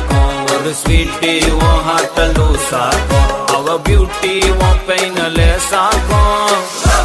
ஆக்கும் ஒரு ஸ்வீட்டி உன் ஹார்ட்ட லூஸ் ஆக்கும் அவ பியூட்டி உன் பெயின லேசாக்கும்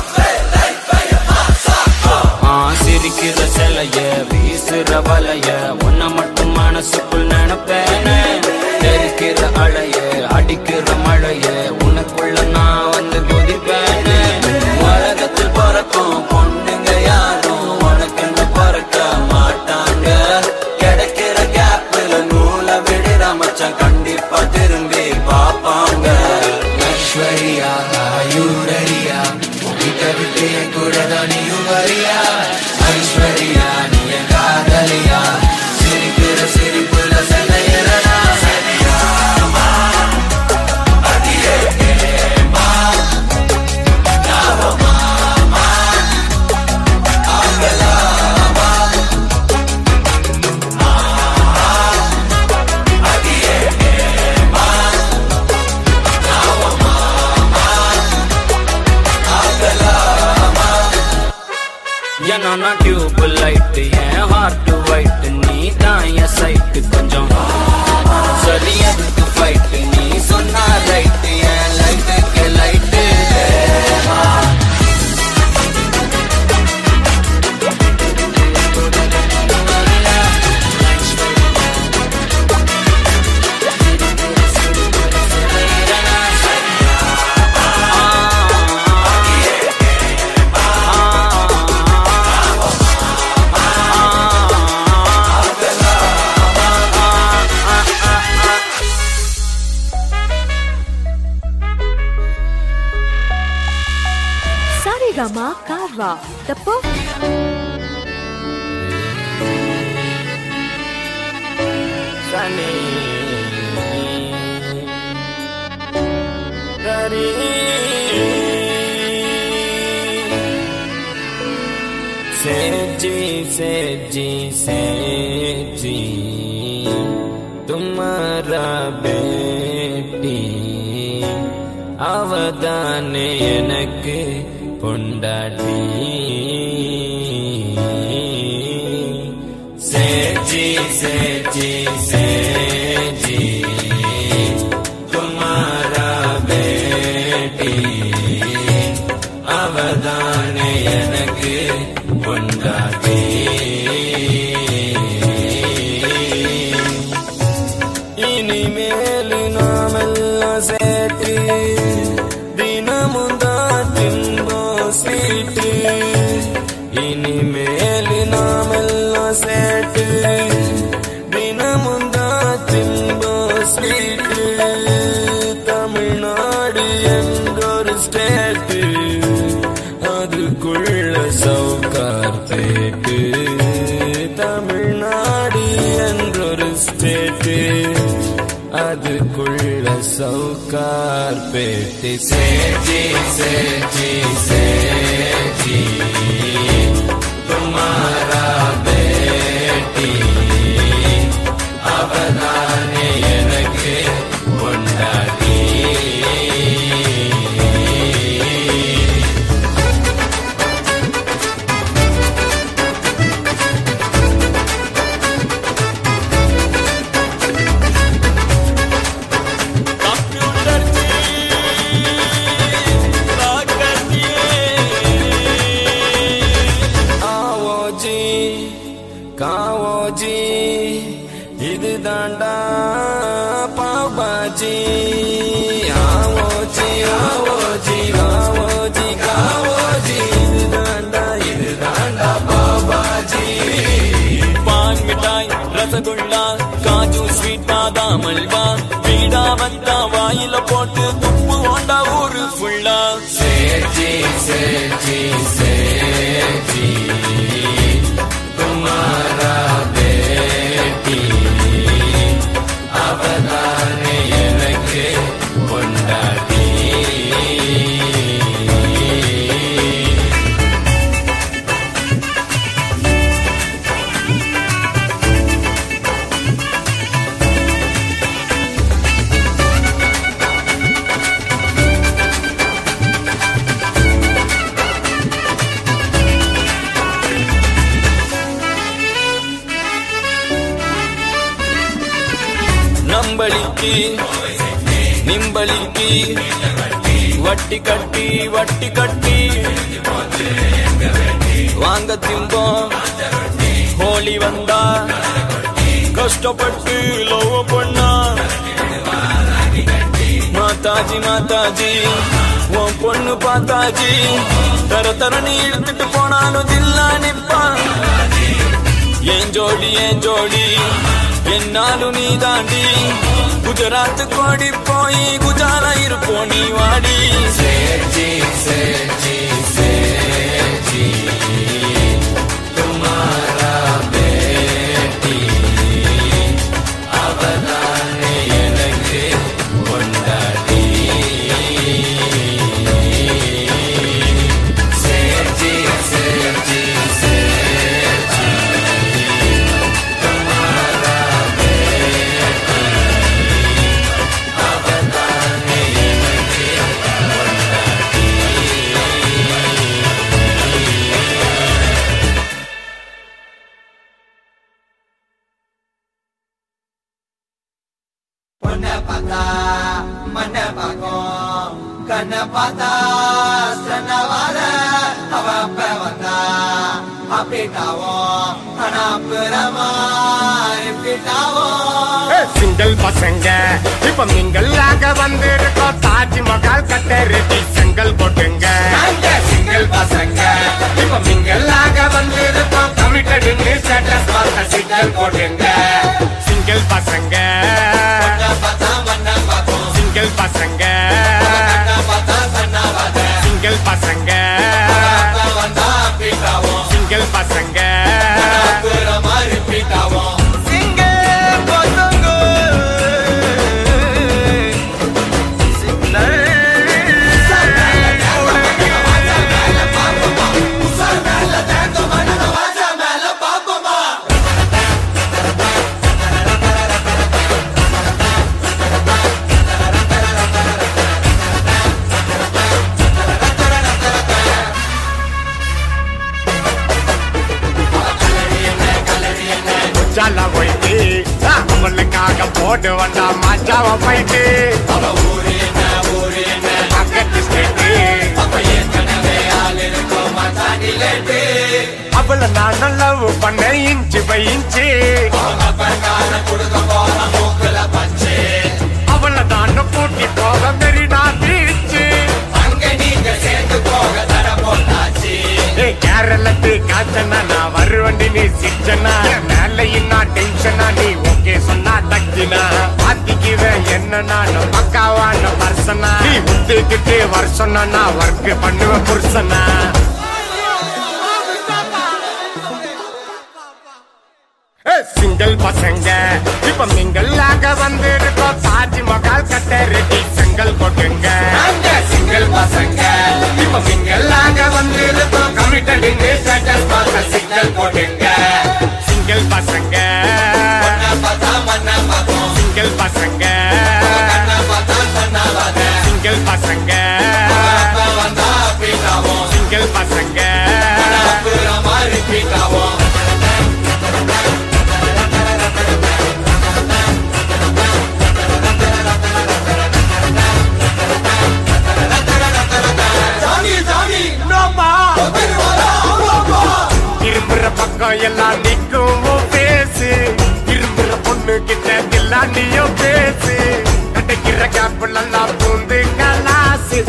ஆ, சிரிக்கிற சிலைய வீசுற வலைய உன்னை மட்டும் மனசுக்குள் நினைப்பேனே தெரிக்கிற அலைய அடிக்கிற மழைய உனக்குள்ள நான் வந்து குதிப்பேனே உலகத்தில் பிறக்கும் பொண்ணுங்க யாரும் உனக்கு என்ன பிறக்க மாட்டாங்க கிடைக்கிற கேப்ல நூலை விடுற மச்சான் கண்டிப்பா திரும்பி பாப்பாங்க ஐஸ்வர்யா ஆயுரரியா உன்கிட்ட விட்டு என் கூட தான் நீயும் வரியா ஐஸ்வர்யா நீ என் காதலியா சிரிக்கிற சிரிப்புல சென்னையிறனா சரியா ஏன்னா நான் டியூப் லைட் என் ஹார்ட் ஒயிட் நீ தான் என் சைட்டு கொஞ்சம் சரி எதுக்கு ஃபைட் நீ சொன்னா ரைட் என் லைட்டுக்கு light Saregama Karwa, the perfect சனி கரி सेजी सेजी सेजी तुम्हारा बेटी அவதான எனக்கு பொண்டாட்டி சேஜி சேஜி சேஜி துமாரா பேட்டி அவதான எனக்கு பொண்டாட்டி இனிமேல் நாமெல்லாம் சேட்டு தினமும் தான் தின்போம் ஸ்வீட்டு இனிமேல் நாமெல்லாம் சேட்டு தினமும் தான் தின்போம் ஸ்வீட்டு தமிழ்நாடு என்றொரு ஸ்டேட்டு அதுக்குள்ள சவுக்கார் பேட்டு தமிழ்நாடு என்றொரு ஸ்டேட்டு அதுக்குள்ள சவுக்கார் பேட்டு சேஜி சேஜி சேஜி துமாரா பேட்டி அவதானே எனக்கு கொண்டாடி कंप्यूटर जी ताकत आओ जी காவோ ஜி இது தாண்டா பாபாஜி ஆவோ ஜி ஆவோ ஜி ஆவோ ஜி காவோ ஜி இது தாண்டா இது தாண்டா பாபாஜி பான் மிட்டாய் ரசகுல்லா காஜு ஸ்வீட் பாதாம் அல்வா வீடா வந்தா வாயில போட்டு துப்பு ஓண்டா ஊரு ஃபுல்லா சேஜி சேஜி சேஜி तुम्हारा बेटी அவதானே எனக்கு கொண்டாடி நம்பளிக்கு நிம்பளிக்கு வட்டி கட்டி வட்டி கட்டி வாங்க திம்போம் ஹோலி வந்தா கஷ்டப்பட்டு லவ் பண்ணா மாதாஜி மாதாஜி உன் பொண்ணு பார்த்தாஜி தர தர நீ இழுத்துட்டு போனாலும் தில்லா நிப்பான் ஏன் ஜோடி ஏன் ஜோடி என்னாலும் நீ தாண்டி குஜராத் கோடி போய் குஜாலா இருப்போம் நீ வாடி சேஜி சேஜி சேஜி துமாரா பேட்டி அவதானே எனக்கு கொண்டாடி சேஜி சேஜி சேஜி துமாரா பேட்டி அவதானே எனக்கு பொண்ண பார்த்தா மண்ண பார்க்கும் கண்ண பார்த்தா சன்னவாத அவ அப்ப வந்தா அப்படிட்டாவும் ஆனா அப்புறமா இப்படிட்டாவும் சிங்கிள் பசங்க இப்ப மிங்கல் ஆக வந்திருக்கோம் தாஜ்மஹால் கட்ட ரெடி செங்கல் போட்டுங்க நாங்க சிங்கிள் பசங்க இப்ப மிங்கல் ஆக வந்திருக்கோம் கமிட்டடு ஸ்டேட்டஸ் பார்த்த சிங்கல் போட்டுங்க சிங்கிள் பசங்க பொண்ண பார்த்தா மண்ண பார்க்கும் சிங்கிள் பசங்க கண்ண பார்த்தா சன்னவாத சிங்கிள் பசங்க அப்ப வந்தா அப்படிட்டாவும் சிங்கிள் பசங்க அப்புறமா ரிப்பீட்டாவும் மேல பாப்போமா உச்சால போயிட்டு அவளுக்காக போட்டு வந்தா மஜாவ போயிட்டு அவ ஊரு என்ன ஊரு என்ன பக்கத்து ஸ்டேட்டு அப்ப ஏற்கனவே ஆள் இருக்கும் மச்சாண்டி லேட்டு அவளை நான் லவ் பண்ண இன்ச்சு பை இன்ச்சு அவங்க பங்கான கொடுக்க போற மூக்குல பஞ்சு அவளை தான் கூட்டி போக மெரினா பீச்சு அங்க நீங்க சேர்ந்து போக தர போட்டாச்சு ஏ கேரளத்து காச்சனா நான் வருவண்டி நீ சிச்சனா மேல இன்னா டென்ஷனா நீ ஓகே சொன்னா தக்கினா பாத்திக்குவேன் என்ன நான் பக்காவான பர்சனா நீ உத்துக்கிட்டு வருஷம்னா நான் ஒர்க் பண்ணுவேன் புருஷனா சிங்கிள் பசங்க இப்ப மிங்கல் ஆக வந்திருக்கோம் தாஜ்மஹால் கட்ட ரெடி செங்கல் கொட்டுங்க நாங்க சிங்கிள் பசங்க இப்ப மிங்கல் ஆக வந்திருக்கோம் கமிட்டடு ஸ்டேட்டஸ் பார்த்த சிங்கல் போட்டுங்க சிங்கிள் பசங்க பொண்ண பார்த்தா மண்ண பார்க்கும் சிங்கிள் பசங்க கண்ண பார்த்தா சன்னாவாத சிங்கிள் பசங்க அப்ப வந்தா அப்படிட்டாவும் சிங்கிள் பசங்க அப்புறமா ரிப்பீட்டாவும் ஜானி ஜானி இரும்புற பக்கம் எல்லாம் நிக்கும் உன் பேசு இரும்புற பொண்ணு கிட்ட எல்லாம் நீயும் பேசு கிடைக்கிற கேப்பிள் எல்லாம் பூந்து கலாசு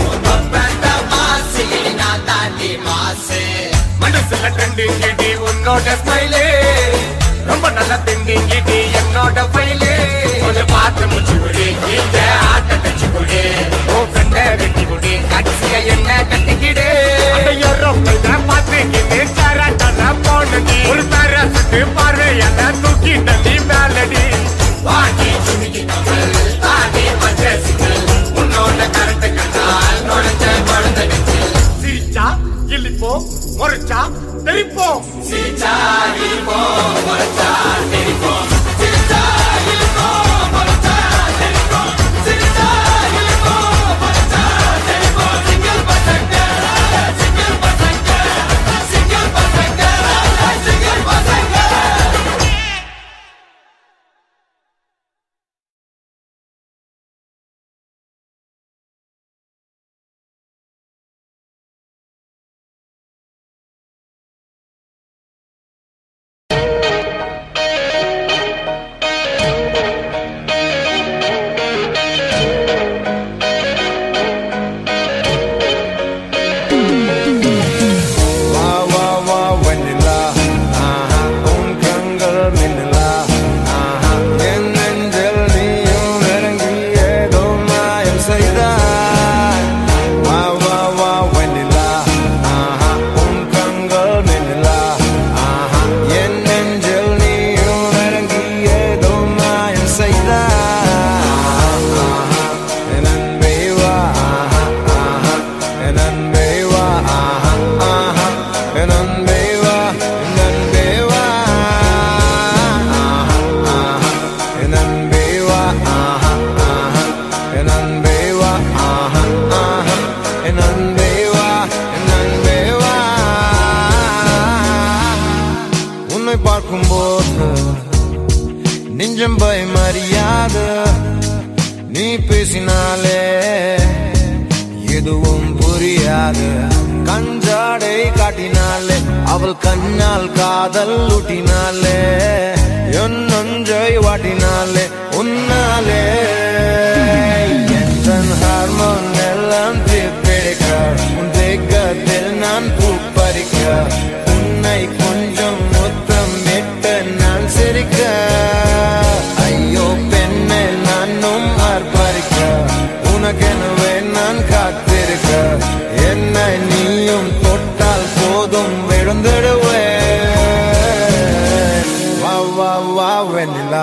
மனசுல ட்ரெண்டிங் கிடி உன்னோட ஸ்மைலே ரொம்ப நல்ல திண்டிங் கிடி என்னோட ஃபைலே கொஞ்சம் பார்த்து முச்சு குடி இந்த ஆட்ட தச்சு குடி உன் ஃப்ரெண்ட வெட்டி குடி கட்சிய என்ன கட்டிக்கிடு அந்த எரோப்ளைன பார்த்துக்கிட்டு கராட்டான போனடி ஒரு தர சுட்டு பார்வையால தூக்கிட்ட நீ மேலடி வாங்கி சுமிக்கி கமல் தாண்டி மஞ்ச சிக்கல் உன்னோட கரண்ட் கண்டால் நுழைஞ்ச குழந்தை நெஞ்சில் சிரிச்சா இழிப்போம் முறைச்சா தெரிப்போம் சிரிச்சா இருப்போம் முறைச்சா தெரிப்போம் சிரிச்சா இருப்போம் தெரியாது நீ பேசினாலே எதுவும் புரியாது கஞ்சாடை காட்டினாலே அவள் கண்ணால் காதல் ஊட்டினாலே என் நொஞ்சை வாட்டினாலே உன்னாலே என் ஹார்மோன் எல்லாம் தீர்ப்பிடிக்க உன் தேக்கத்தில் நான் பூ பறிக்க உன்னை கொஞ்சம் முத்தம் விட்டு நான் சிரிக்க ஐயோ பெண்ணே நானும் ஆர்ப்பரிக்க உனக்கெனவே நான் காத்திருக்க என்னை நீயும் தொட்டால் போதும் விழுந்துடுவேன் வா வா வா வெண்ணிலா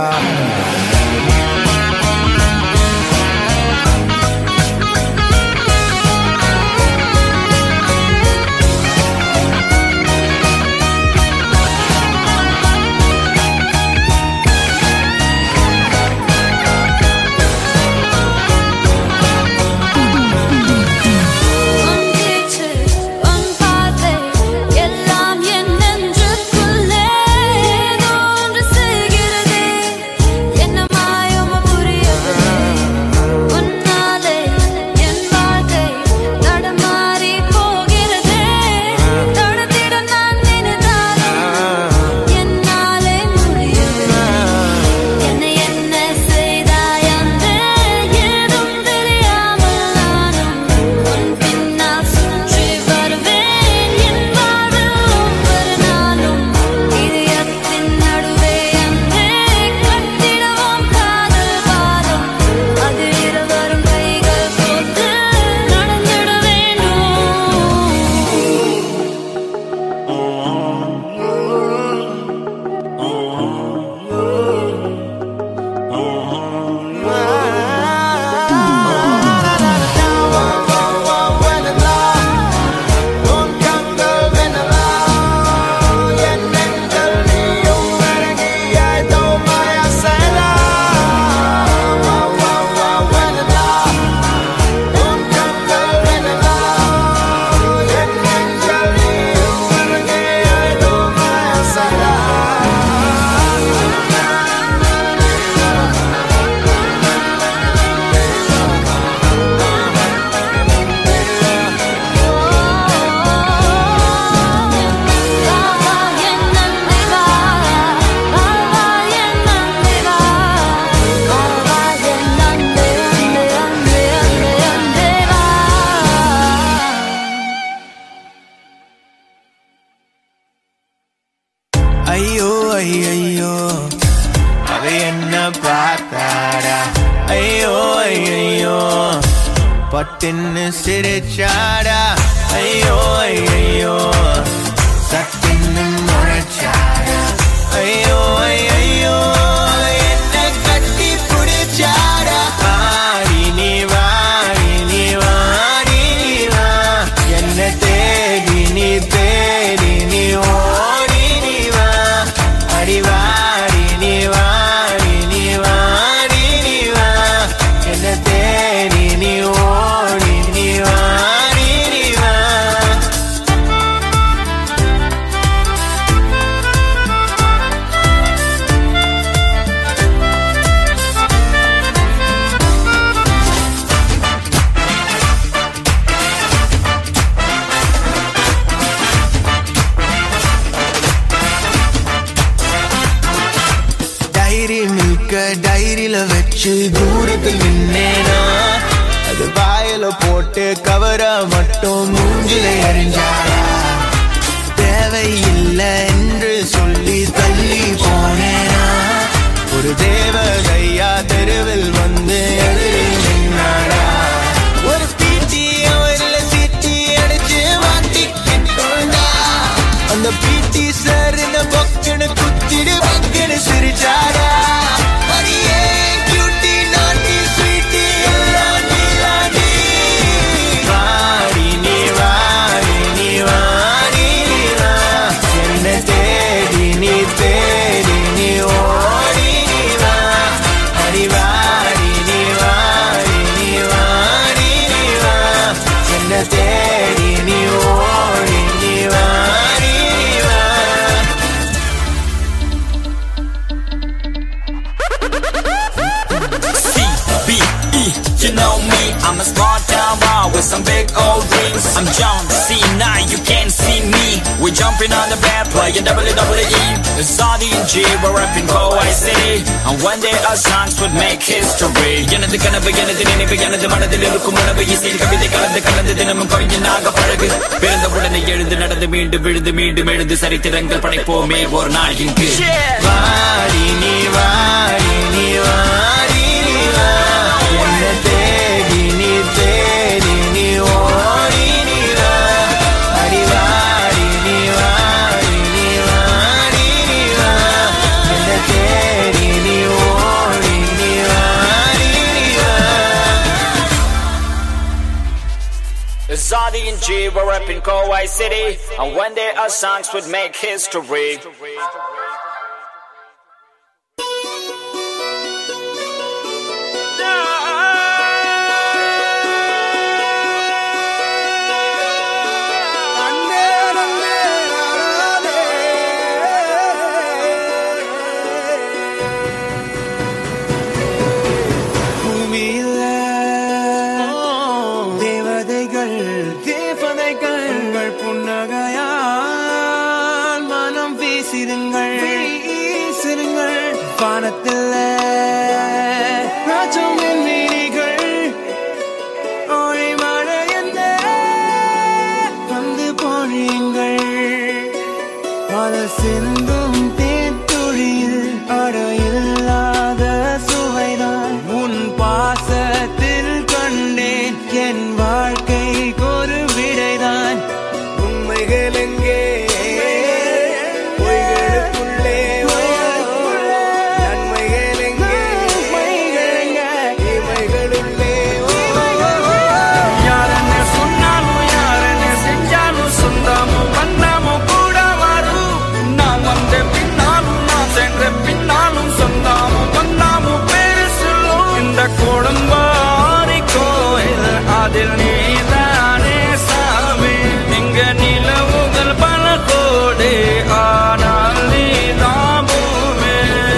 உன் பேச்சு, உன் பார்வை எல்லாம் என் நெஞ்சுக்குள்ளே ஏதோ ஒன்று செய்கிறதே. என்ன மாயமோ புரியவில்லை. உன்னாலே என் வாழ்க்கை தடுமாறி போகிறதே. தடுத்திட நான் நினைத்தாலும் என்னாலே முடியவில்லை. என்னை என்ன செய்தாய் அன்றே ஏதும் தெரியாமல் நானும் உன் பின்னால் சுற்றி வருவேன் என் வாழ்வில் ஒவ்வொரு நாளும் இதயத்தின் நடுவே அன்றே கட்டிடுவோம் காதல் பாலம் அது இருவரும் கைகள் கோர்த்து நடந்திட வேண்டும் ஐயோ ஐயோ அவ என்ன பார்த்தாடா ஐயோ ஐயோ பட்டுன்னு சிரிச்சாடா ஐயோ ஐயோ சட்டுன்னு முறைச்சாடா ஐயோ ஐயோ என்ன கட்டி பிடிச்சாடா வாடி நீ வாடி நீ வாடி நீ வா என்ன தேடி நீ தேடி நீ ஓடி நீ வா அடி வாடி நீ வாடி நீ வாடி நீ வா என்ன தேடி நீ ஓடி நீ வாடி நீ வா டைரி மில்க டைரியில வச்சு தூரத்தில் நின்னேனா அது வாயில போட்டு கவர மட்டும் மூஞ்சில எறிஞ்சாடா தேவையில்லை என்று சொல்லி தள்ளி போனேனா ஒரு தேவதையா தெருவில் வந்து எதிரில் நின்னாடா ஒரு பீட்டி அவரில் சீட்டி அடிச்சு மாட்டிக்கிட்டோண்டா அந்த பீட்டி சார் இந்த பொக்கனு குத்திடு பக்கனு சிரிச்சாடா அடியே cutie, naughty, sweetie, எல்லாம் நீதாண்டி. வாடி நீ வாடி நீ வாடி நீ வா. என்னை தேடி நீ தேடி நீ ஓடி நீ வா. அடி வாடி some big old dreams. I'm John C. Now you can't see me. We're jumping on the bed, playing WWE. It's Saudi and G, we're rapping Kauai City. And one day our songs would make history. எனது கனவு எனது நினைவு எனது மனதில் இருக்கும் உணவு இசையில் கவிதை கலந்து கலந்து தினமும் கவிஞனாக பழகு பிறந்த உடனே எழுந்து நடந்து மீண்டு விழுந்து மீண்டும் எழுந்து சரித்திரங்கள் படைப்போமே ஒரு நாள் இங்கு வாடி நீ வாடி நீ வாடி நீ வா என்ன தேடி நீ தேடி நீ ஓடி நீ வா அடி வாடி நீ வாடி நீ வாடி நீ வா என்ன தேடி நீ ஓடி நீ வாடி நீ வா Zadi and G were up in Kauai City, and one day our songs would make history. பூமியில தேவதைகள் தேவதைகள் உங்கள் புன்னகையால் மனம் வீசிடுங்கள் வீசிடுங்கள் வானத்தில் ராஜம் என் மீனிகள் ஒளி மழை என்ன வந்து பொழியுங்கள் பல சிந்தும் தேத்துழியில் அடையில்லாத சுவைதான் உன் பாசத்தில் கண்டேன் என் வாழ்க்கைக்கு ஒரு விடைதான் உண்மைகள் எங்கே பொய்களுக்குள்ளே நன்மைகள் எங்கே இமைகளுள்ளே யாரன்னு சொன்னாலும் யாரன்னு செஞ்சாலும் சொந்தமும் வண்ணமும் கூட வரும் நான் வந்த பின்னாலும் நான் சென்ற பின்னாலும் சொந்தமும் வண்ணமும் பேரு சொல்லும் இந்த கொடும்பாரி கோயில் அதில் நீதானே சாமி இங்க நிலவுகள் பல கோடி ஆனால் நீதான் பூமி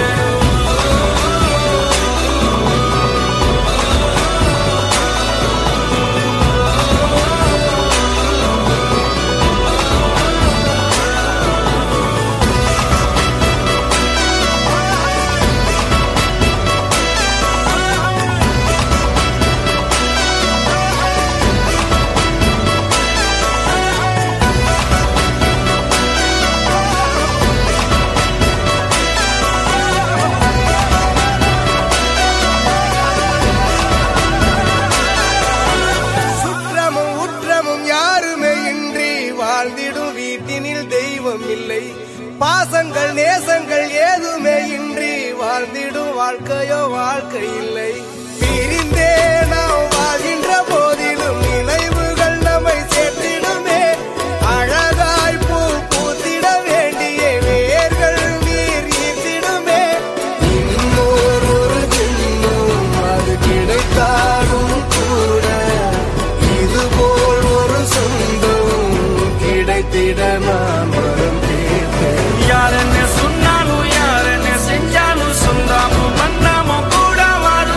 சுற்றமும் உற்றமும் யாருமே இன்றி வாழ்ந்திடும் வீட்டினில் தெய்வம் இல்லை பாசங்கள் நேசங்கள் ஏதுமே இன்றி வாழ்ந்திடும் வாழ்க்கையோ வாழ்க்கை இல்லை பிரிந்தே நாம் வாழ்கின்ற போதிலும் நினைவுகள் நம்மை சேர்த்திடுமே அழகாய் பூ பூத்திட வேண்டிய வேர்கள் நீர் ஈர்த்திடுமே இன்னொரு ஒரு ஜென்மம் அது கிடைத்தாலும் கூட இதுபோல் ஒரு சொந்தம் கிடைத்திட நான் வரம் கேட்டேன் யாரன்னு சொன்னாலும் யாரன்னு செஞ்சாலும் சொந்தமும் வண்ணமும் கூட வரும்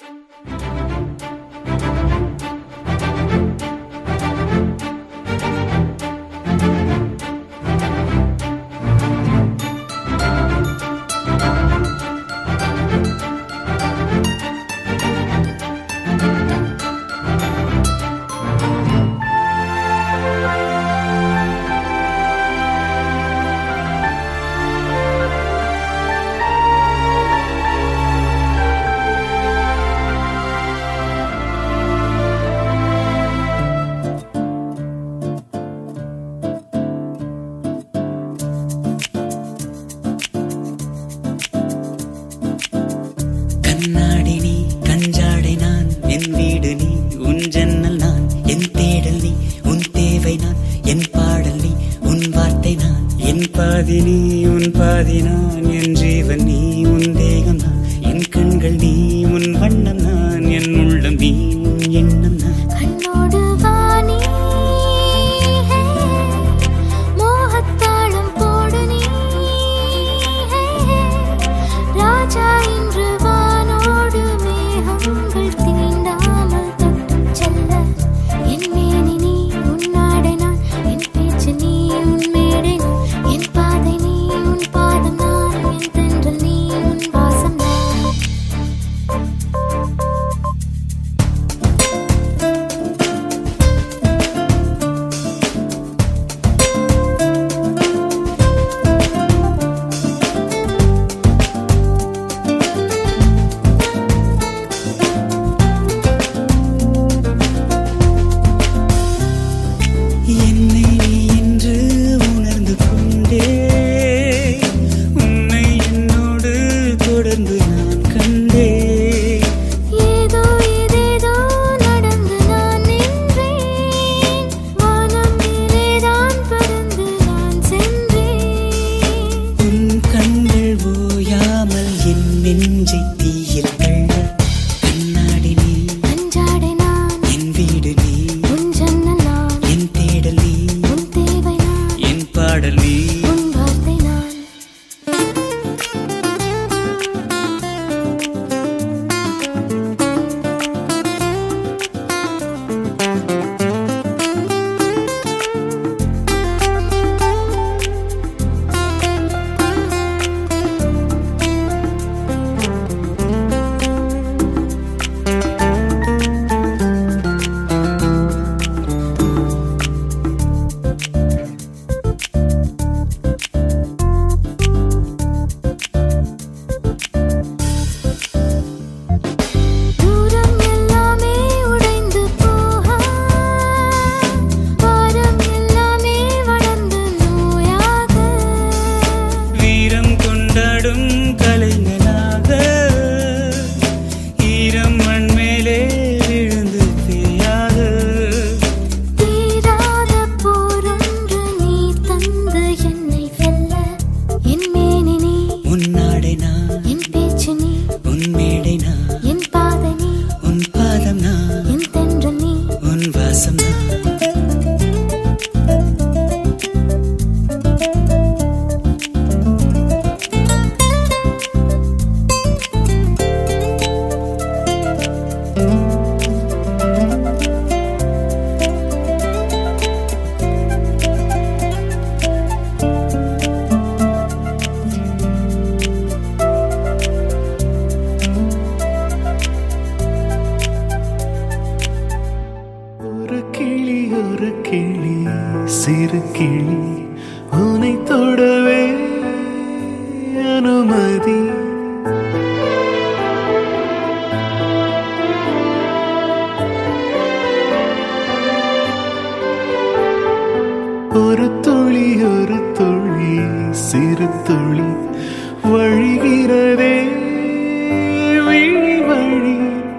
கண்ணாடி நீ கஞ்சாடை நான் என் வீடு நீ உன் ஜன்னல் நான் என் தேடல் நீ உன் தேவை நான் என் பாடல் நீ உன் வார்த்தை நான் என் பாதி நீ உன் பாதி நான் என் ஜீவன் நீ உன் தேகம் நான் என் கண்கள் நீ உன் வண்ணம் நான் என் உள்ளம் நீ உன் எண்ணம் நான் கண்ணோடு வாணி மோகத்தாளம் போடு நீ ராஜா இன்று வானோடு மேகங்கள் தீண்டாமல் தொட்டுச் செல்ல என் மேனி நீ உன்னாடை நான் என் பேச்சு நீ உன் மேடை நான் என் பாதை நீ உன் பாதம் நான் என் தென்றல் நீ உன் வாசம் நான் என்னை நீ என்று உணர்ந்து கொண்டே உன்னை என்னோடு தொடர்ந்து நான் கண்டே ஏதோ ஏதேதோ நடந்து நான் நின்றேன் வானம் மேலேதான் பறந்து நான் சென்றேன் உன் கண்கள் ஓயாமல் என் நெஞ்சை தீயில் தள்ள கண்ணாடி நீ அஞ்சாடை நான் என் வீடு நீ உன் ஜன்னல் நான் என் தேடல் நீ உன் தேவை நான் என் பாடல் நீ உன் வார்த்தை நான் தூரம் எல்லாமே உடைந்து போக பாரம் எல்லாமே வளர்ந்து நோயாக வீரம் கொண்டாடும் கலைஞனாக ஈரம் மண் மேலே விழுந்து பேயாக தீராத போரொன்று நீ தந்து என்னை வெல்ல என் மேனி நீ உன்னாடை நான் என் பேச்சு நீ உன் மேடை நான் என் பாதை நீ உன் பாதம் நான் என் தென்றல் நீ உன் வாசம் நான் ஒரு கிளி ஒரு கிளி சிறு கிளி உனை தொடவே அனுமதி ஒரு துளி ஒரு துளி சிறு துளி வழிகிறதே விழி வழி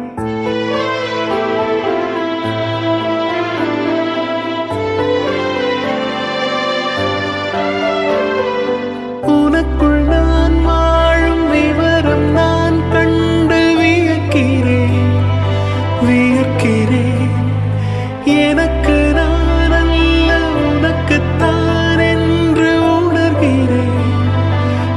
உனக்குள் நான் வாழும் விவரம் நான் கண்டு வியக்கிறேன் வியக்கிறேன் எனக்கு நான் அல்ல உனக்குத்தான் என்று உணர்கிறேன்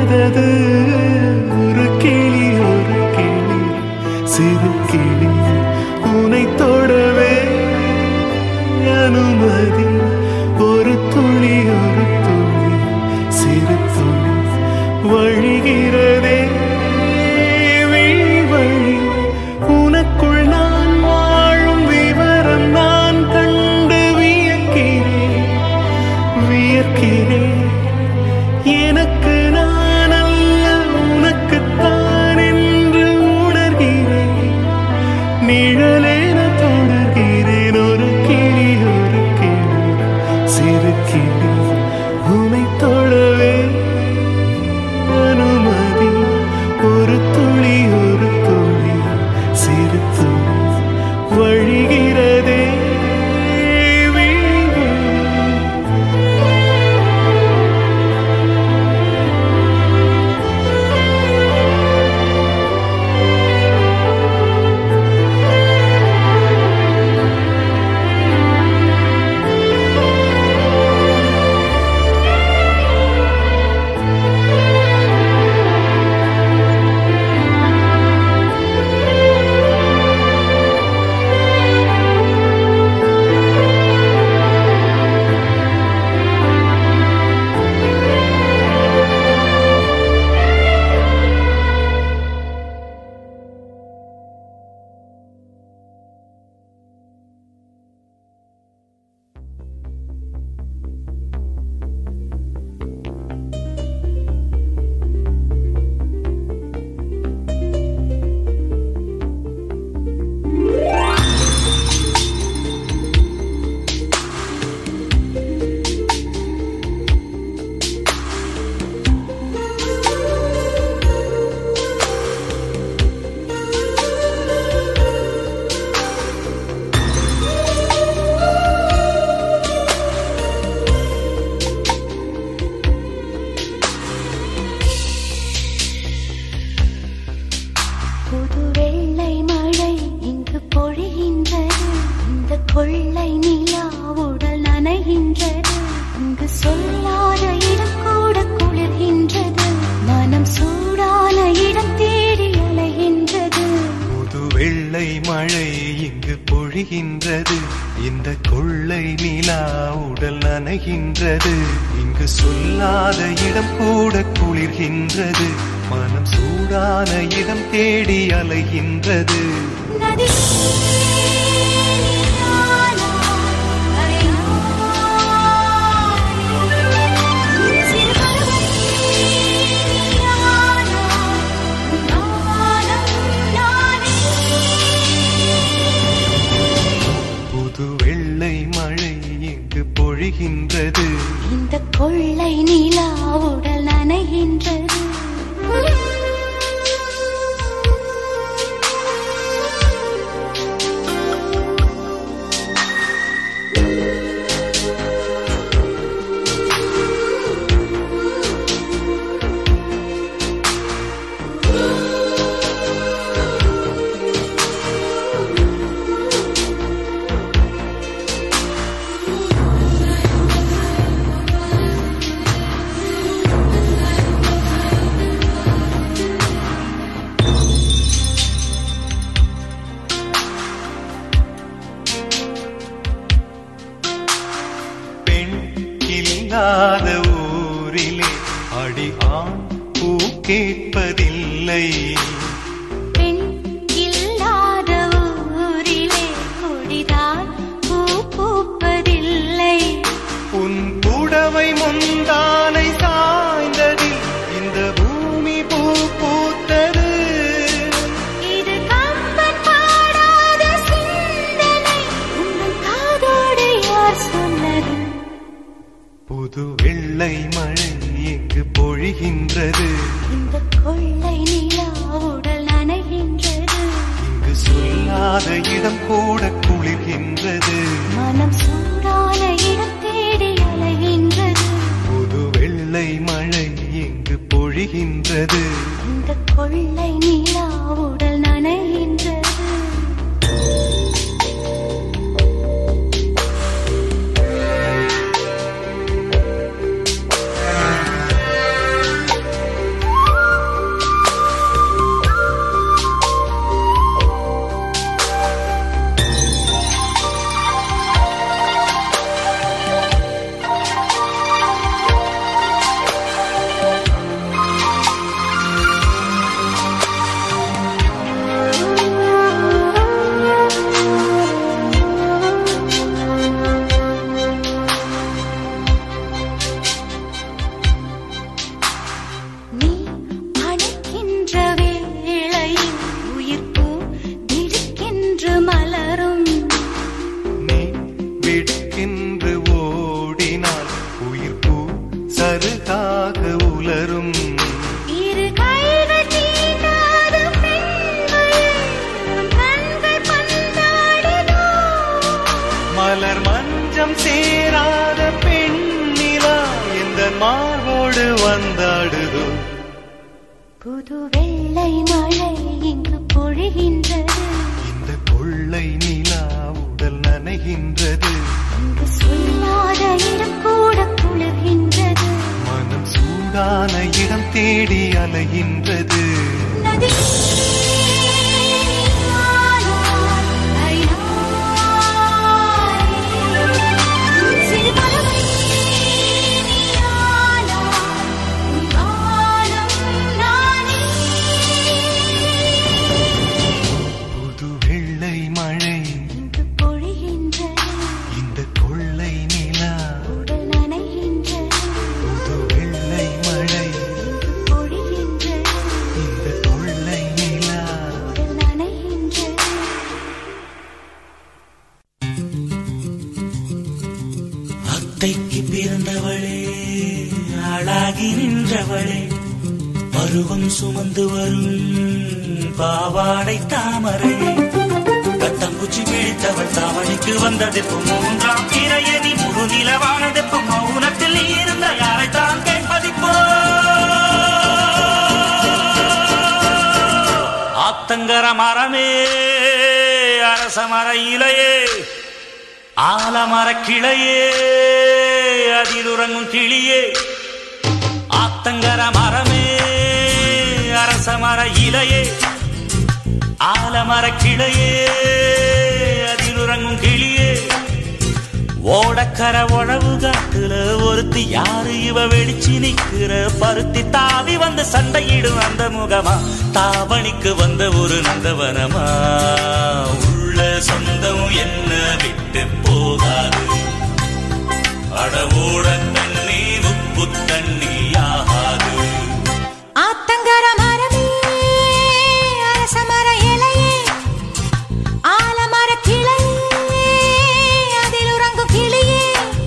வந்தது ஒரு கிளி ஒரு கிளி சிறு கிளி உனை தொடவே அனுமதி ஒரு துளி ஒரு துளி சிறு துளி வழிகிறதே விழி வழி உனக்குள் நான் வாழும் விவரம் நான் கண்டு வியக்கிறேன் வியக்கிறேன் எனக்கு நான் அல்ல உனக்குத்தான் என்று உணர்கிறேன் நிழலேன தொடர்கிறேன் ஒரு கிளி ஒரு கிளி சிறு கிளி உனை தொடவே அனுமதி ஒரு துளி ஒரு துளி சிறு துளி வழிகிறதே விழி வழி. புது வெள்ளை மழை இங்கு பொழிகின்றது இந்த கொள்ளை நிலா உடல் நனைகின்றது இங்கு சொல்லாத இடம் கூட குளிர்கின்றது மனம் சூடான இடம் தேடி அலைகின்றது புது வெள்ளை மழை இங்கு பொழிகின்றது இந்த கொள்ளை நிலா உடல் நனைகின்றது இங்கு சொல்லாத இடம் கூட குளிர்கின்றது மனம் சூடான இடம் தேடி அலைகின்றது நதி நீரானா, அலையாய். சிறு பருவம் நீரானா, நானும் நானே. புது வெள்ளை மழை இங்கு பொழிகின்றது இந்த கொள்ளை நிலா உடல் நனைகின்றது பெண் இல்லாத ஊரிலே அடி ஆண் பூ கேட்பதில்லை பெண் இல்லாத ஊரிலே கொடிதான் பூ பூப்பதில்லை உன் புடவை முந்தானை சாய்ந்ததில் இந்த பூமி பூ பூத்தது இது கம்பன் பாடாத சிந்தனை உங்கள் காதோடு யார் சொன்னது புது வெள்ளை மழை இங்கு பொழிகின்றது இந்த கொள்ளை நிலா உடல் நனைகின்றது இங்கு சொல்லாத இடம் கூட குளிர்கின்றது மனம் சூடான இடம் தேடி அலைகின்றது புது வெள்ளை மழை இங்கு பொழிகின்றது இந்த கொள்ளை நிலா உடல் நனைகின்றது இரு கைகள் தீண்டாத பெண்மயில் உன் கண்கள் பந்தாடுதோ மலர் மஞ்சம் சேராத பெண்ணிலா இந்த மார்போடு வந்தாடுதோ புது வெள்ளை மழை இங்கு பொழிகின்றது இந்த கொள்ளை நிலா உடல் நனைகின்றது இங்கு சொல்லாத இடம் கூட குளிர்கின்றது மனம் சூடான இடம் தேடி அலைகின்றது நதி சிறு பறவை நீயானாய், உன் வானம் நானே. புது வெள்ளை மழை இங்கு பொழிகின்றது இந்த கொள்ளை நிலா உடல் நனைகின்றது புது வெள்ளை மழை இங்கு பொழிகின்றது இந்த கொள்ளை நிலா உடல் நனைகின்றது அத்தைக்கு பிறந்தவளே ஆளாகி நின்றவளே பருவம் சுமந்து வரும் பாவாடை தாமரை கத்தங்குச்சி பிடித்தவள் தாவணிக்கு வந்ததெப்பு மூன்றாம் திரையணி முழு நிலவானதெப்பு மௌனத்தில் நீ இருந்த யாரைத்தான் கேட்பதிப்போ ஆத்தங்கர மரமே அரச மர இலையே ஆலமர கிளையே அதில் உறங்கும் கிளியே ஆத்தங்கர மரமே அரச மர இலையே ஆலமர கிளையே அதில் உறங்கும் கிளியே ஓடக்கர உழவு காட்டுல ஒருத்தி யாரு இவ வெளிச்சு நிக்கிற பருத்தி தாவி வந்து சண்டையிடும் அந்த முகமா தாவணிக்கு வந்த ஒரு நந்தவனமா உள்ள சொந்தம் என்ன விட்டு போகாது அடவோட தண்ணி உப்பு தண்ணி ஆகாது ஆத்தங்கர மரமே அரச மர இலையே ஆலமர கிளையே அதில் உறங்கும் கிளியே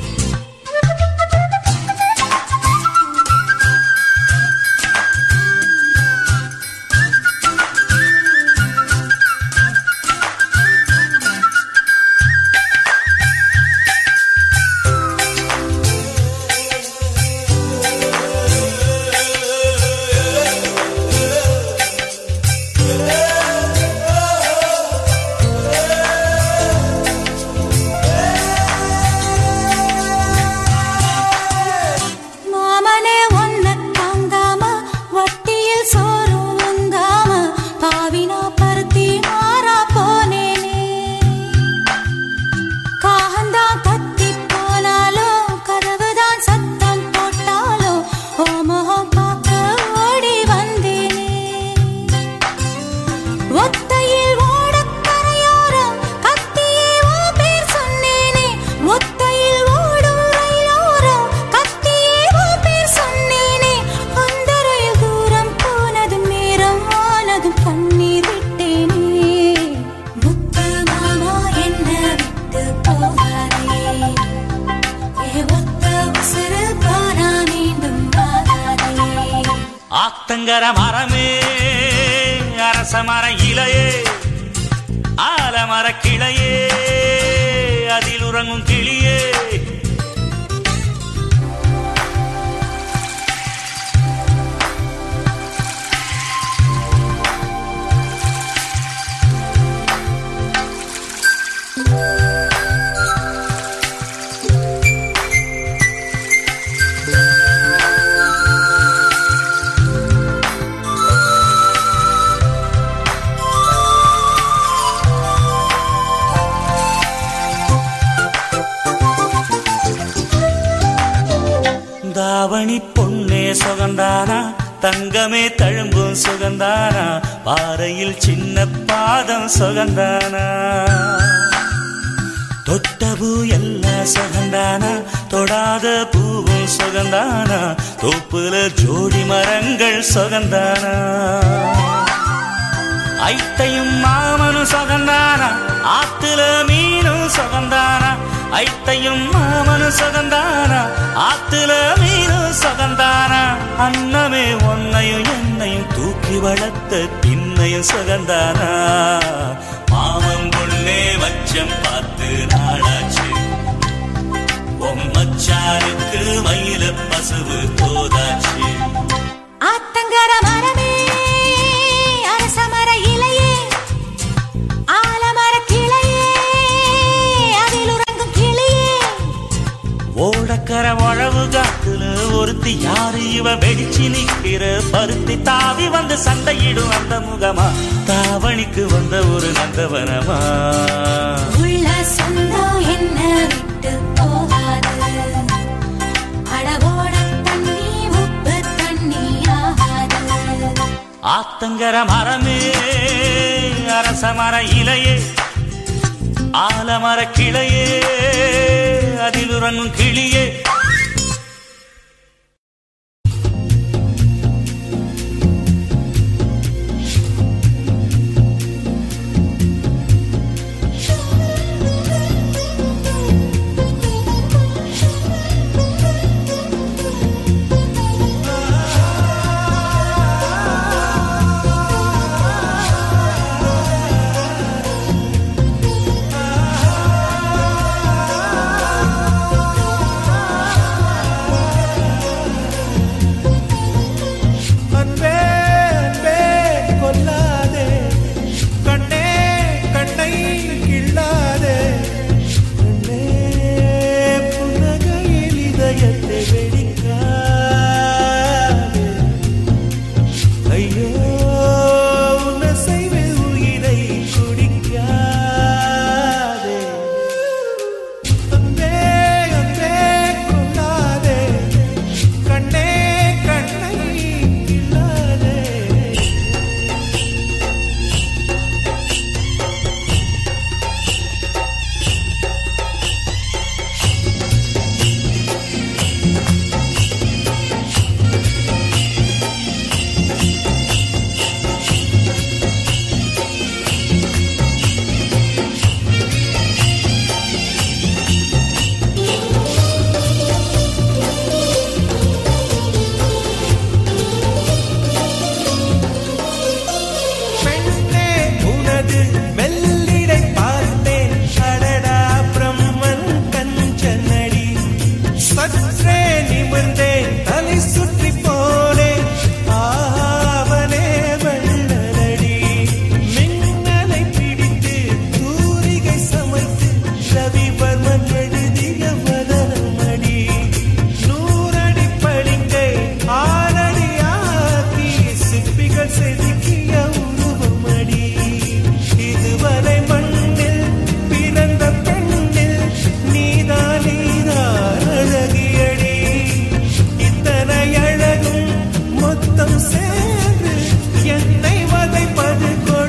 மாமனே ஒன்ன தாங்காம வட்டியில் சோறு உங்காம பாவினா பருத்தி மாறா போனேனே காகந்தான் கத்தி போனாலும் கதவுதான் சத்தம் போட்டாலும் ஓ முகம் பார்க்க ஓடி வந்தேனே ஒத்தையில் ஓடக் கரையோரம் கத்தியே உன் பேர் சொன்னேனே ஒத்தையில் ஓடும் ரயிலோரம் கத்தியே உன் பேர் சொன்னேனே அந்த ரயில் தூரம் போனதும் நேரம் ஆனதும் கண்ணீர் விட்டேனே முத்து மாமா என்ன விட்டு போகாதே ஏ ஒத்த உசுறு போனா மீண்டும் வாராதே ஆத்தங்கர மரமே அரச மர இலையே ஆலமர கிளையே அதில் உறங்கும் கிளியே தாவணி பொன்னே சுகந்தானா தங்கமே தழும்பும் சுகந்தானா பாறையில் சின்ன பாதம் சுகந்தானா தொட்ட பூ எல்லாம் சுகந்தானா தொடாத பூவும் சுகந்தானா தோப்புல ஜோடி மரங்கள் சுகந்தானா ஐத்தையும் மாமனும் சுகந்தானா ஆத்துல மீனும் சுகந்தானா ஐத்தையும் மாமனும் சுகந்தானா ஆத்துல மீனும் சுகந்தானா அன்னமே ஒன்னையும் என்னையும் தூக்கி வளர்த்த திண்ணையும் சுகந்தானா மாமன் பொண்ணே வச்சம் பார்த்து நாளாச்சு உன் மச்சானுக்கு மயில பசுவு தோதாச்சு ஆத்தங்கர மரமே அரசமர இலையே ஆலமர கிளையே அதில் உறங்கும் கிளியே ஓடக்கர உழவு காத்துல ஒருத்தி யாரு இவ வெடிச்சு நிக்கிற பருத்தி தாவி வந்து சண்டையிடும் அந்த முகமா தாவணிக்கு வந்த ஒரு நந்தவனமா உள்ள சொந்தம் என்ன விட்டு போகாது அடவோட தண்ணி உப்பு தண்ணி ஆகாது ஆத்தங்கர மரமே அரச மர இலையே ஆலமர கிளையே அதில் உறங்கும் கிளியே அன்பே அன்பே கொல்லாதே கண்ணே கண்ணை கிள்ளாதே கண்ணே புன்னகையில் இதயத்தை வெடிக்காதே ஐயோ உன்னை செய்வேன் உயிரை குடிக்காதே அன்பே அன்பே கொல்லாதே கண்ணே கண்ணை கிள்ளாதே பெண்ணே உனது மெல்லிடை பார்த்தேன் அடடா பிரம்மன் கஞ்சனடி சற்றே நிமிர்ந்தேன் தலை சுற்றி போனேன் ஆவனே வெள்ளனடி மின்னலை பிடித்து தூரிகை சமைத்து ரவிவர்மன் எழுதிய வதனமடி நூறடி பளிங்கை ஆறடியாக்கி சிற்பிகள் செதுக்கிய உருவமடி இதுவரை மண்ணில் பிறந்த பெண்ணில் நீதான் நீதான் அழகியடி இத்தனை அழகும் மொத்தம் சேர்ந்து என்னை வதைப்பது கொ